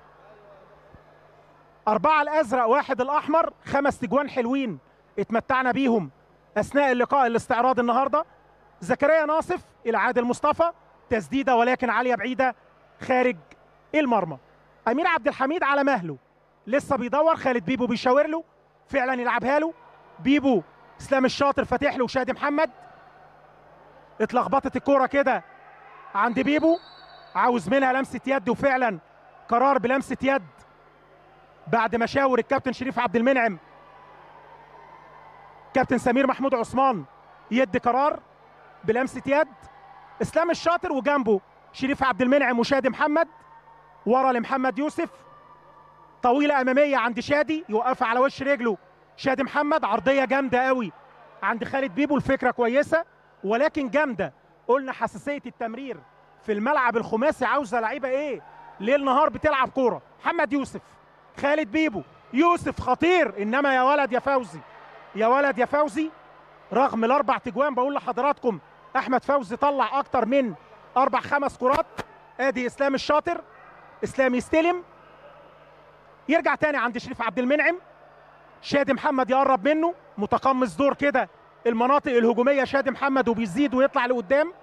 أربعة الأزرق واحد الأحمر خمس تجوان حلوين اتمتعنا بيهم أثناء اللقاء الاستعراض النهاردة زكريا ناصف إلى عادل مصطفى تسديدة ولكن عالية بعيدة خارج المرمى أمير عبد الحميد على مهله لسه بيدور خالد بيبو بيشاور له فعلا يلعبها له بيبو اسلام الشاطر فاتح له شادي محمد اتلخبطت الكوره كده عند بيبو عاوز منها لمسه يد وفعلا قرار بلمسه يد بعد ما شاور الكابتن شريف عبد المنعم كابتن سمير محمود عثمان يدي قرار بلمسه يد اسلام الشاطر وجنبه شريف عبد المنعم وشادي محمد ورا لمحمد يوسف طويله اماميه عند شادي يوقفها على وش رجله شادي محمد عرضيه جامده قوي عند خالد بيبو الفكره كويسه ولكن جامده قلنا حساسيه التمرير في الملعب الخماسي عاوزه لعيبه ايه ليل نهار بتلعب كوره محمد يوسف خالد بيبو يوسف خطير انما يا ولد يا فوزي يا ولد يا فوزي رغم الاربع تجوان بقول لحضراتكم احمد فوزي طلع اكتر من اربع خمس كرات ادي اسلام الشاطر اسلام يستلم يرجع تاني عند شريف عبد المنعم شادي محمد يقرب منه متقمص دور كده المناطق الهجوميه شادي محمد وبيزيد ويطلع لقدام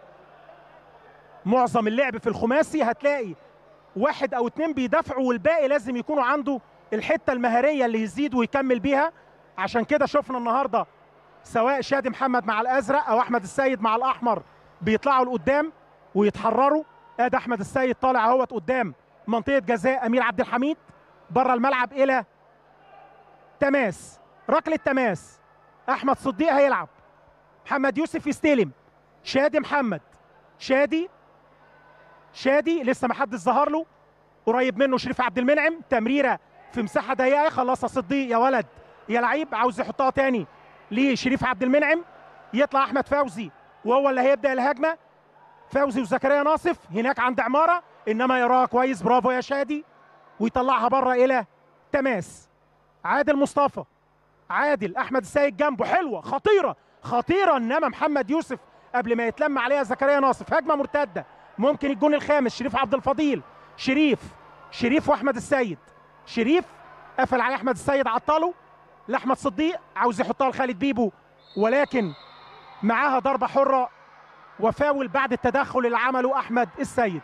معظم اللعب في الخماسي هتلاقي واحد او اتنين بيدافعوا والباقي لازم يكونوا عنده الحته المهاريه اللي يزيد ويكمل بيها عشان كده شفنا النهارده سواء شادي محمد مع الازرق او احمد السيد مع الاحمر بيطلعوا لقدام ويتحرروا ادي احمد السيد طالع اهوت قدام منطقه جزاء امير عبد الحميد بره الملعب الى تماس ركله تماس احمد صديق هيلعب محمد يوسف يستلم شادي محمد شادي شادي لسه ما حدش ظهر له قريب منه شريف عبد المنعم تمريره في مساحه ضيقه خلصها صديق يا ولد يا لعيب عاوز يحطها تاني لشريف عبد المنعم يطلع احمد فوزي وهو اللي هيبدا الهجمه فوزي وزكريا ناصف هناك عند عماره انما يراها كويس برافو يا شادي ويطلعها بره الى تماس عادل مصطفى عادل احمد السيد جنبه حلوه خطيره خطيره انما محمد يوسف قبل ما يتلم عليها زكريا ناصف هجمه مرتده ممكن الجون الخامس شريف عبد الفضيل شريف شريف واحمد السيد شريف قفل عليه احمد السيد عطله لاحمد صديق عاوز يحطها لخالد بيبو ولكن معاها ضربه حره وفاول بعد التدخل اللي عمله احمد السيد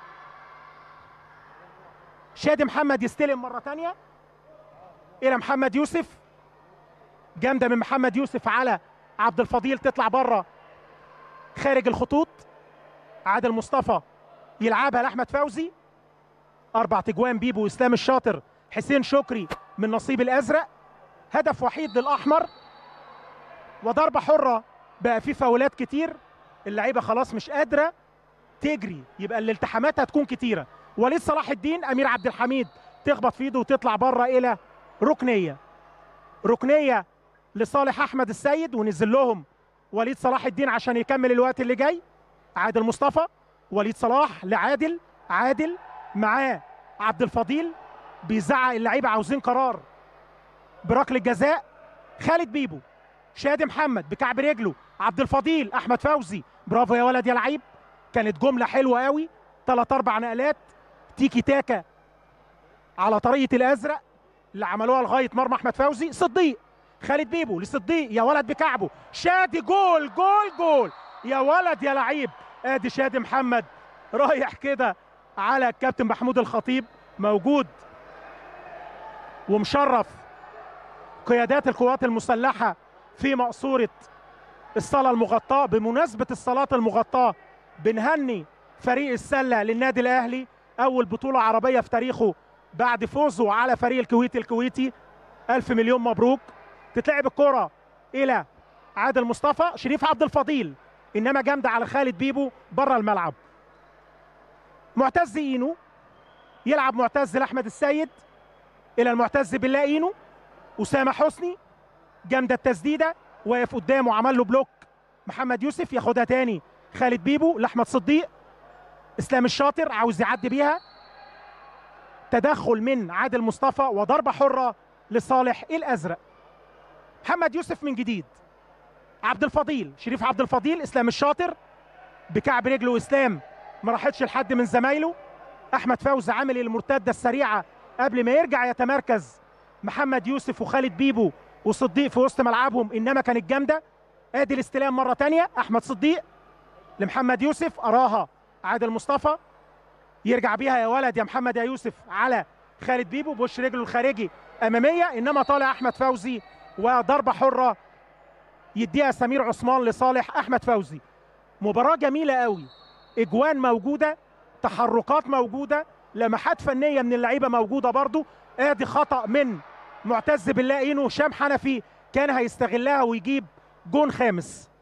شادي محمد يستلم مره ثانيه الى محمد يوسف جامده من محمد يوسف على عبد الفضيل تطلع بره خارج الخطوط عادل مصطفى يلعبها لاحمد فوزي اربع تجوان بيبو اسلام الشاطر حسين شكري من نصيب الازرق هدف وحيد للاحمر وضربه حره بقى في فاولات كتير اللعيبه خلاص مش قادره تجري يبقى الالتحامات هتكون كتيره وليد صلاح الدين امير عبد الحميد تخبط في ايده وتطلع بره الى ركنيه ركنيه لصالح احمد السيد ونزل لهم وليد صلاح الدين عشان يكمل الوقت اللي جاي عادل مصطفى وليد صلاح لعادل عادل معاه عبد الفضيل بيزعق اللعيبه عاوزين قرار بركله جزاء خالد بيبو شادي محمد بكعب رجله عبد الفضيل احمد فوزي برافو يا ولد يا لعيب كانت جمله حلوه قوي ثلاث اربع نقلات تيكي تاكا على طريقه الازرق اللي عملوها لغايه مرمى احمد فوزي صديق خالد بيبو لصديق يا ولد بكعبه شادي جول جول جول يا ولد يا لعيب ادي شادي محمد رايح كده على الكابتن محمود الخطيب موجود ومشرف قيادات القوات المسلحه في مقصوره الصاله المغطاه بمناسبه الصالات المغطاه بنهني فريق السله للنادي الاهلي اول بطوله عربيه في تاريخه بعد فوزه على فريق الكويت الكويتي ألف مليون مبروك تتلعب الكرة إلى عادل مصطفى شريف عبد الفضيل إنما جامدة على خالد بيبو بره الملعب معتز إينو يلعب معتز لأحمد السيد إلى المعتز بالله إينو أسامة حسني جامدة التسديدة واقف قدامه عمل له بلوك محمد يوسف ياخدها تاني خالد بيبو لأحمد صديق إسلام الشاطر عاوز يعدي بيها تدخل من عادل مصطفى وضربة حرة لصالح الأزرق محمد يوسف من جديد عبد الفضيل شريف عبد الفضيل إسلام الشاطر بكعب رجله إسلام ما راحتش لحد من زمايله أحمد فوزي عامل المرتدة السريعة قبل ما يرجع يتمركز محمد يوسف وخالد بيبو وصديق في وسط ملعبهم إنما كانت جامدة ادي الاستلام مرة تانية أحمد صديق لمحمد يوسف أراها عادل مصطفى يرجع بيها يا ولد يا محمد يا يوسف على خالد بيبو بوش رجله الخارجي اماميه انما طالع احمد فوزي وضربه حره يديها سمير عثمان لصالح احمد فوزي مباراه جميله قوي اجوان موجوده تحركات موجوده لمحات فنيه من اللعيبه موجوده برضو ادي خطا من معتز بالله اينو هشام حنفي كان هيستغلها ويجيب جون خامس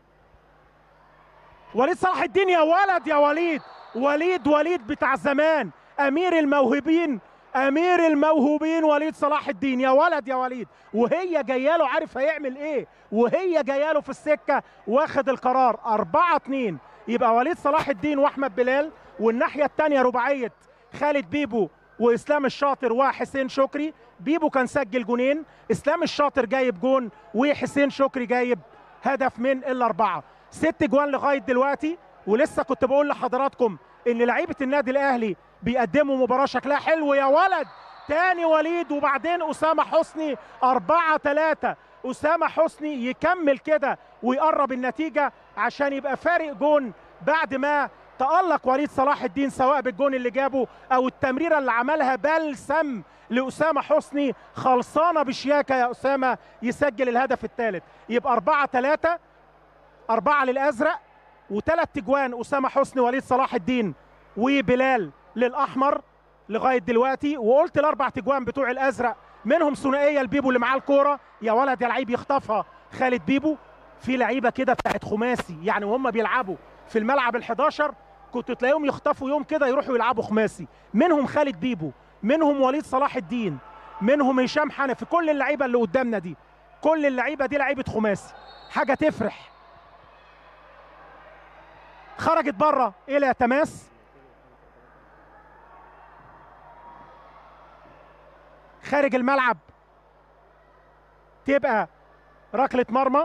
وليد صلاح الدين يا ولد يا وليد وليد وليد بتاع زمان امير الموهوبين امير الموهوبين وليد صلاح الدين يا ولد يا وليد وهي جايه له عارف هيعمل ايه وهي جايه له في السكه واخد القرار 4 2 يبقى وليد صلاح الدين واحمد بلال والناحيه الثانيه رباعيه خالد بيبو واسلام الشاطر وحسين شكري بيبو كان سجل جونين اسلام الشاطر جايب جون وحسين شكري جايب هدف من الاربعه ست جوان لغايه دلوقتي ولسه كنت بقول لحضراتكم ان لعيبه النادي الاهلي بيقدموا مباراه شكلها حلو يا ولد تاني وليد وبعدين اسامه حسني أربعة ثلاثة اسامه حسني يكمل كده ويقرب النتيجه عشان يبقى فارق جون بعد ما تألق وليد صلاح الدين سواء بالجون اللي جابه او التمريره اللي عملها بلسم لأسامة حسني خلصانة بشياكة يا أسامة يسجل الهدف الثالث يبقى أربعة ثلاثة أربعة للأزرق وثلاث تجوان أسامة حسني وليد صلاح الدين وبلال للأحمر لغاية دلوقتي وقلت الأربع تجوان بتوع الأزرق منهم ثنائية البيبو اللي معاه الكورة يا ولد يا لعيب يخطفها خالد بيبو في لعيبة كده بتاعت خماسي يعني وهم بيلعبوا في الملعب ال11 كنت تلاقيهم يخطفوا يوم كده يروحوا يلعبوا خماسي منهم خالد بيبو منهم وليد صلاح الدين منهم هشام حنفي كل اللعيبه اللي قدامنا دي كل اللعيبه دي لعيبه خماسي حاجه تفرح خرجت بره الى تماس خارج الملعب تبقى ركله مرمى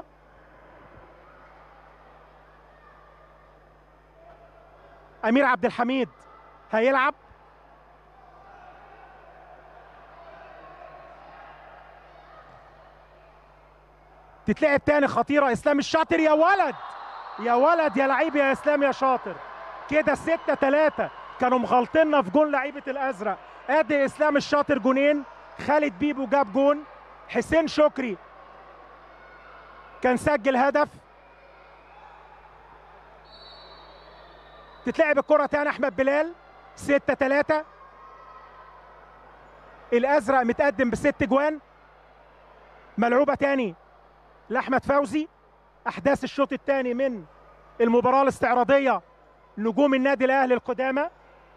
امير عبد الحميد هيلعب تتلعب تاني خطيرة إسلام الشاطر يا ولد يا ولد يا لعيب يا إسلام يا شاطر كده ستة تلاتة كانوا مغلطيننا في جون لعيبة الأزرق أدي إسلام الشاطر جونين خالد بيبو جاب جون حسين شكري كان سجل هدف تتلعب الكرة تاني أحمد بلال ستة تلاتة الأزرق متقدم بست جوان ملعوبة تاني لاحمد فوزي احداث الشوط الثاني من المباراه الاستعراضيه نجوم النادي الاهلي القدامى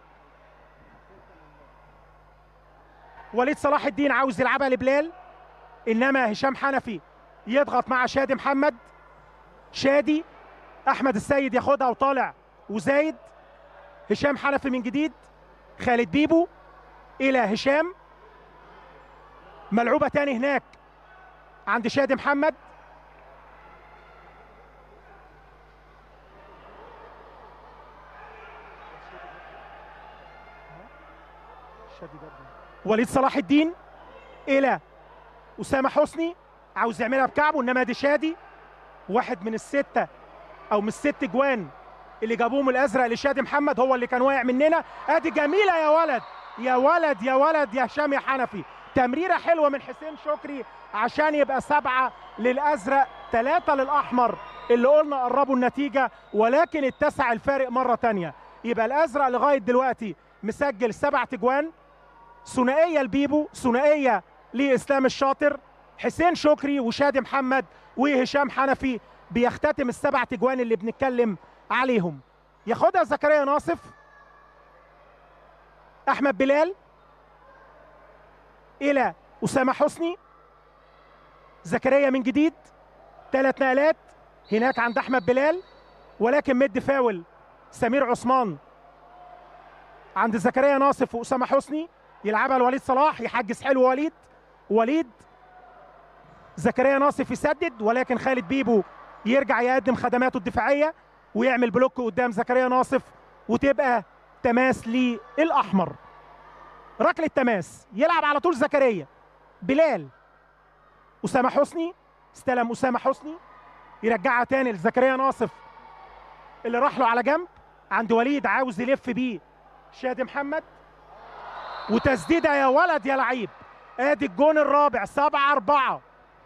وليد صلاح الدين عاوز يلعبها لبلال انما هشام حنفي يضغط مع شادي محمد شادي احمد السيد ياخدها وطالع وزايد هشام حنفي من جديد خالد بيبو الى هشام ملعوبه تاني هناك عند شادي محمد وليد صلاح الدين الى اسامه حسني عاوز يعملها بكعبه انما دي شادي واحد من السته او من الست جوان اللي جابوهم الازرق لشادي محمد هو اللي كان واقع مننا ادي جميله يا ولد يا ولد يا ولد يا هشام يا حنفي تمريره حلوه من حسين شكري عشان يبقى سبعه للازرق ثلاثه للاحمر اللي قلنا قربوا النتيجه ولكن اتسع الفارق مره تانية يبقى الازرق لغايه دلوقتي مسجل سبع تجوان ثنائيه لبيبو ثنائيه لاسلام الشاطر حسين شكري وشادي محمد وهشام حنفي بيختتم السبع تجوان اللي بنتكلم عليهم ياخدها زكريا ناصف احمد بلال الى اسامه حسني زكريا من جديد ثلاث نقلات هناك عند احمد بلال ولكن مد فاول سمير عثمان عند زكريا ناصف واسامه حسني يلعبها لوليد صلاح يحجز حلو وليد وليد زكريا ناصف يسدد ولكن خالد بيبو يرجع يقدم خدماته الدفاعيه ويعمل بلوك قدام زكريا ناصف وتبقى تماس للاحمر ركله تماس يلعب على طول زكريا بلال اسامه حسني استلم اسامه حسني يرجعها تاني لزكريا ناصف اللي راح له على جنب عند وليد عاوز يلف بيه شادي محمد وتسديده يا ولد يا لعيب ادي الجون الرابع سبعة أربعة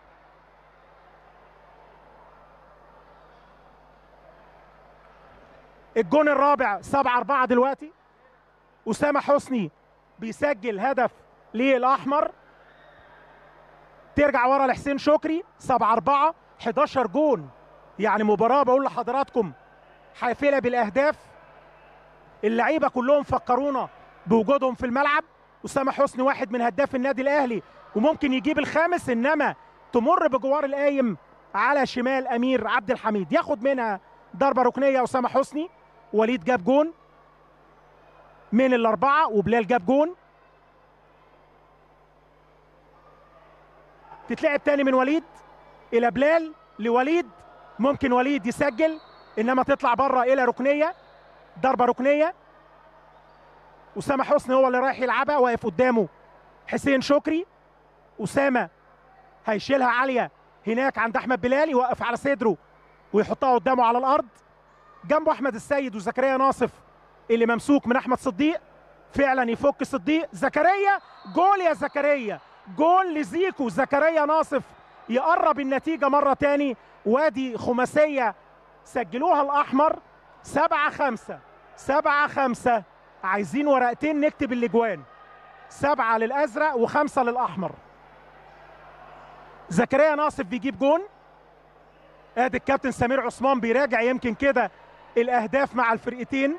الجون الرابع سبعة أربعة دلوقتي أسامة حسني بيسجل هدف للأحمر ترجع ورا لحسين شكري سبعة أربعة 11 جون يعني مباراة بقول لحضراتكم حافلة بالأهداف اللعيبة كلهم فكرونا بوجودهم في الملعب أسامة حسني واحد من هداف النادي الأهلي وممكن يجيب الخامس إنما تمر بجوار القايم على شمال أمير عبد الحميد ياخد منها ضربة ركنية أسامة حسني وليد جاب جون من الأربعة وبلال جاب جون تتلعب تاني من وليد إلى بلال لوليد ممكن وليد يسجل إنما تطلع بره إلى ركنية ضربة ركنية أسامة حسني هو اللي رايح يلعبها واقف قدامه حسين شكري أسامة هيشيلها عالية هناك عند أحمد بلال يوقف على صدره ويحطها قدامه على الأرض جنبه أحمد السيد وزكريا ناصف اللي ممسوك من أحمد صديق فعلا يفك صديق زكريا جول يا زكريا جول لزيكو زكريا ناصف يقرب النتيجة مرة تاني وادي خماسية سجلوها الأحمر سبعة خمسة سبعة خمسة عايزين ورقتين نكتب الاجوان سبعة للأزرق وخمسة للأحمر زكريا ناصف بيجيب جون ادي الكابتن سمير عثمان بيراجع يمكن كده الأهداف مع الفرقتين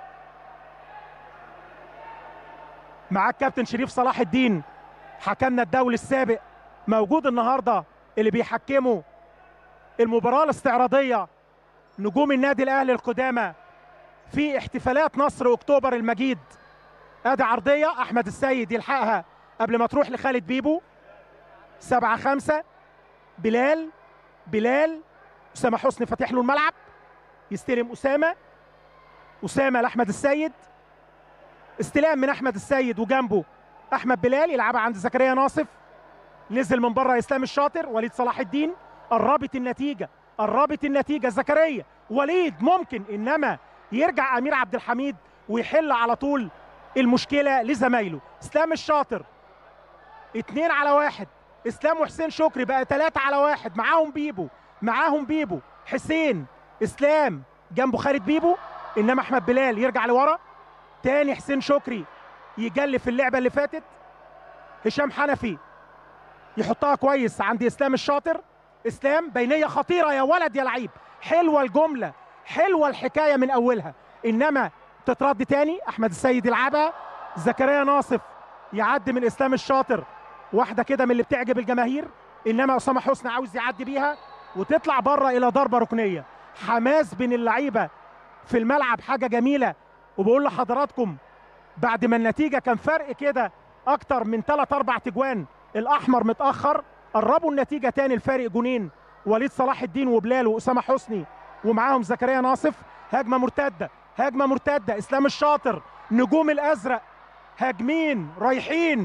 مع الكابتن شريف صلاح الدين حكمنا الدولي السابق موجود النهارده اللي بيحكموا المباراة الاستعراضية نجوم النادي الأهلي القدامى في احتفالات نصر اكتوبر المجيد ادي عرضيه احمد السيد يلحقها قبل ما تروح لخالد بيبو سبعة خمسة بلال بلال أسامة حسني فاتح له الملعب يستلم أسامة أسامة لأحمد السيد استلام من أحمد السيد وجنبه أحمد بلال يلعبها عند زكريا ناصف نزل من بره إسلام الشاطر وليد صلاح الدين قربت النتيجة قربت النتيجة زكريا وليد ممكن إنما يرجع امير عبد الحميد ويحل على طول المشكله لزمايله اسلام الشاطر اتنين على واحد اسلام وحسين شكري بقى تلاتة على واحد معاهم بيبو معاهم بيبو حسين اسلام جنبه خالد بيبو انما احمد بلال يرجع لورا تاني حسين شكري يجلف اللعبه اللي فاتت هشام حنفي يحطها كويس عند اسلام الشاطر اسلام بينيه خطيره يا ولد يا لعيب حلوه الجمله حلوه الحكايه من اولها انما تترد تاني احمد السيد يلعبها زكريا ناصف يعدي من اسلام الشاطر واحده كده من اللي بتعجب الجماهير انما اسامه حسني عاوز يعدي بيها وتطلع بره الى ضربه ركنيه حماس بين اللعيبه في الملعب حاجه جميله وبقول لحضراتكم بعد ما النتيجه كان فرق كده اكتر من 3 4 تجوان الاحمر متاخر قربوا النتيجه تاني الفارق جونين وليد صلاح الدين وبلال واسامه حسني ومعاهم زكريا ناصف هجمه مرتده هجمه مرتده اسلام الشاطر نجوم الازرق هاجمين رايحين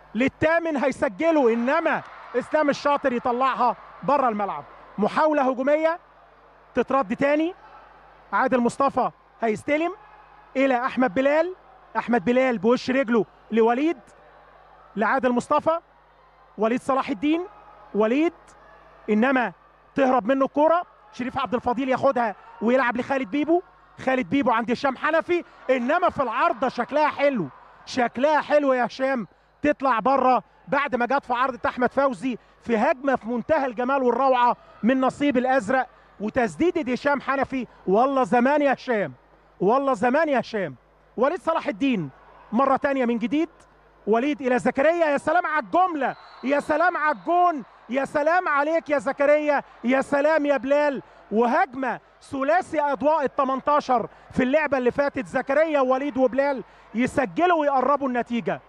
للثامن هيسجلوا انما اسلام الشاطر يطلعها بره الملعب محاوله هجوميه تترد تاني عادل مصطفى هيستلم الى احمد بلال احمد بلال بوش رجله لوليد لعادل مصطفى وليد صلاح الدين وليد انما تهرب منه الكوره شريف عبد الفضيل ياخدها ويلعب لخالد بيبو خالد بيبو عند هشام حنفي انما في العارضه شكلها حلو شكلها حلو يا هشام تطلع بره بعد ما جت في عارضه احمد فوزي في هجمه في منتهى الجمال والروعه من نصيب الازرق وتسديده هشام حنفي والله زمان يا هشام والله زمان يا هشام وليد صلاح الدين مره تانية من جديد وليد الى زكريا يا سلام على الجمله يا سلام على الجون يا سلام عليك يا زكريا يا سلام يا بلال وهجمه ثلاثي اضواء ال 18 في اللعبه اللي فاتت زكريا ووليد وبلال يسجلوا ويقربوا النتيجه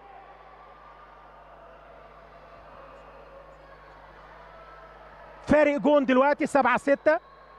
فارق جون دلوقتي 7 6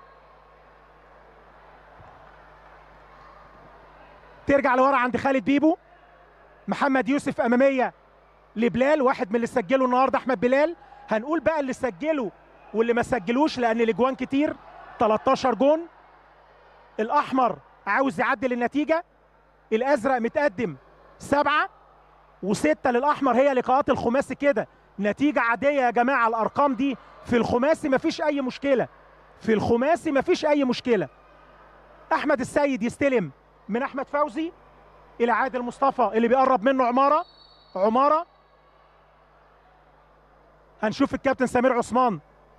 ترجع لورا عند خالد بيبو محمد يوسف اماميه لبلال واحد من اللي سجلوا النهارده احمد بلال هنقول بقى اللي سجلوا واللي ما سجلوش لان الاجوان كتير 13 جون الاحمر عاوز يعدل النتيجه الازرق متقدم سبعه وسته للاحمر هي لقاءات الخماسي كده نتيجه عاديه يا جماعه الارقام دي في الخماسي مفيش اي مشكله في الخماسي مفيش اي مشكله احمد السيد يستلم من احمد فوزي الى عادل مصطفى اللي بيقرب منه عماره عماره هنشوف الكابتن سمير عثمان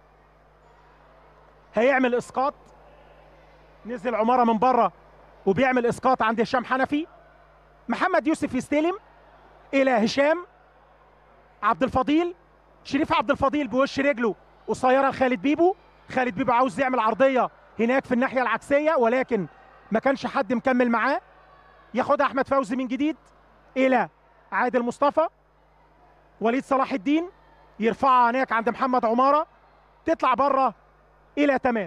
هيعمل اسقاط نزل عماره من بره وبيعمل اسقاط عند هشام حنفي محمد يوسف يستلم الى هشام عبد الفضيل شريف عبد الفضيل بوش رجله قصيره لخالد بيبو خالد بيبو عاوز يعمل عرضيه هناك في الناحيه العكسيه ولكن ما كانش حد مكمل معاه ياخدها احمد فوزي من جديد الى عادل مصطفى وليد صلاح الدين يرفعها هناك عند محمد عماره تطلع بره الى تماس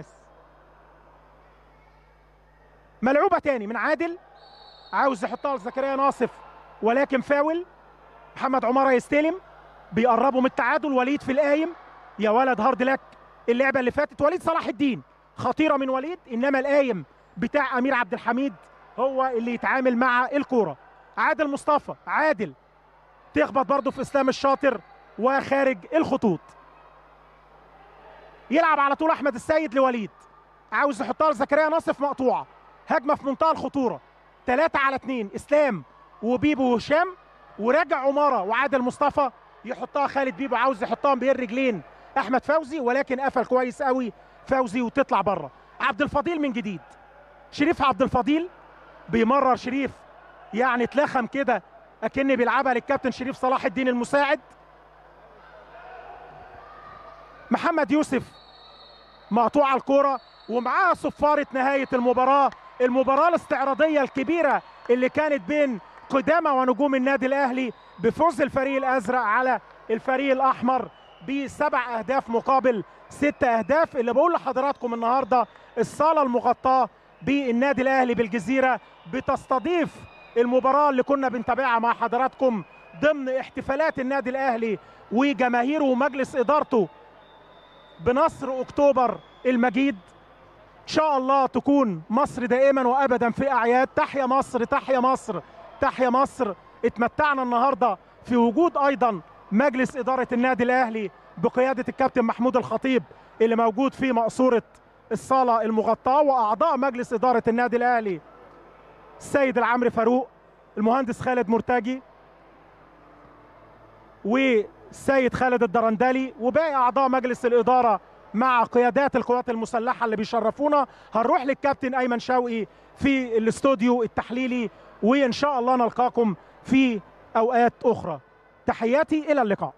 ملعوبه تاني من عادل عاوز يحطها لزكريا ناصف ولكن فاول محمد عماره يستلم بيقربوا من التعادل وليد في القايم يا ولد هارد لك اللعبه اللي فاتت وليد صلاح الدين خطيره من وليد انما القايم بتاع امير عبد الحميد هو اللي يتعامل مع الكوره عادل مصطفى عادل تخبط برضه في اسلام الشاطر وخارج الخطوط يلعب على طول احمد السيد لوليد عاوز يحطها لزكريا ناصف مقطوعه هجمه في منتهى الخطوره ثلاثة على اثنين اسلام وبيبو وهشام وراجع عماره وعادل مصطفى يحطها خالد بيبو عاوز يحطها بين رجلين احمد فوزي ولكن قفل كويس قوي فوزي وتطلع بره عبد الفضيل من جديد شريف عبد الفضيل بيمرر شريف يعني اتلخم كده اكن بيلعبها للكابتن شريف صلاح الدين المساعد محمد يوسف مقطوعه الكوره ومعاها صفاره نهايه المباراه المباراه الاستعراضيه الكبيره اللي كانت بين قدامى ونجوم النادي الاهلي بفوز الفريق الازرق على الفريق الاحمر بسبع اهداف مقابل ست اهداف اللي بقول لحضراتكم النهارده الصاله المغطاه بالنادي الاهلي بالجزيره بتستضيف المباراه اللي كنا بنتابعها مع حضراتكم ضمن احتفالات النادي الاهلي وجماهيره ومجلس ادارته بنصر اكتوبر المجيد ان شاء الله تكون مصر دائما وابدا في اعياد تحيا مصر تحيا مصر تحيا مصر اتمتعنا النهارده في وجود ايضا مجلس اداره النادي الاهلي بقياده الكابتن محمود الخطيب اللي موجود في مقصوره الصاله المغطاه واعضاء مجلس اداره النادي الاهلي السيد العمري فاروق المهندس خالد مرتجي والسيد خالد الدرندلي وباقي اعضاء مجلس الاداره مع قيادات القوات المسلحه اللي بيشرفونا هنروح للكابتن ايمن شوقي في الاستوديو التحليلي وان شاء الله نلقاكم في اوقات اخرى تحياتي الى اللقاء